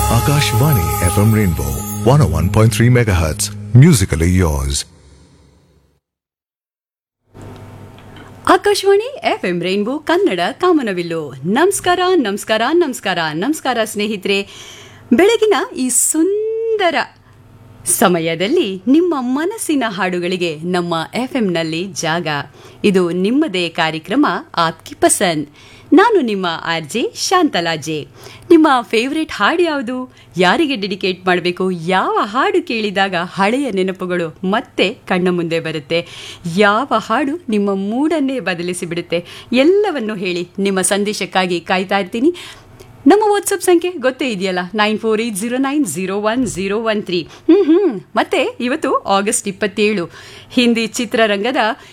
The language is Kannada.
Akashvani FM Rainbow 101.3 MHz. Musically yours. Akashvani F M rainbow Kannada ಕಾಮನವಿಲ್ಲು ನಮಸ್ಕಾರ ನಮಸ್ಕಾರ ನಮಸ್ಕಾರ ನಮಸ್ಕಾರ ಸ್ನೇಹಿತರೆ ಬೆಳಗಿನ ಈ ಸುಂದರ ಸಮಯದಲ್ಲಿ ನಿಮ್ಮ ಮನಸ್ಸಿನ ಹಾಡುಗಳಿಗೆ ನಮ್ಮ ಎಫ್ ಎಂನಲ್ಲಿ ಜಾಗ ಇದು ನಿಮ್ಮದೇ ಕಾರ್ಯಕ್ರಮ ಆಪ್ಕಿ ಪಸಂದ್ ನಾನು ನಿಮ್ಮ ಆರ್ ಜೆ ಶಾಂತಲಾ ಜೆ ನಿಮ್ಮ ಫೇವ್ರೆಟ್ ಹಾಡು ಯಾವುದು ಯಾರಿಗೆ ಡೆಡಿಕೇಟ್ ಮಾಡಬೇಕು ಯಾವ ಹಾಡು ಕೇಳಿದಾಗ ಹಳೆಯ ನೆನಪುಗಳು ಮತ್ತೆ ಕಣ್ಣ ಮುಂದೆ ಬರುತ್ತೆ ಯಾವ ಹಾಡು ನಿಮ್ಮ ಮೂಡನ್ನೇ ಬದಲಿಸಿ ಬಿಡುತ್ತೆ ಎಲ್ಲವನ್ನು ಹೇಳಿ ನಿಮ್ಮ ಸಂದೇಶಕ್ಕಾಗಿ ಕಾಯ್ತಾ ಇರ್ತೀನಿ ನಮ್ಮ ವಾಟ್ಸಪ್ ಸಂಖ್ಯೆ ಗೊತ್ತೇ ಇದೆಯಲ್ಲ nine four eight zero nine zero one zero one three ಹ್ಞೂ ಹ್ಞೂ ಮತ್ತೆ ಇವತ್ತು ಆಗಸ್ಟ್ ಇಪ್ಪತ್ತೇಳು ಹಿಂದಿ ಚಿತ್ರರಂಗದ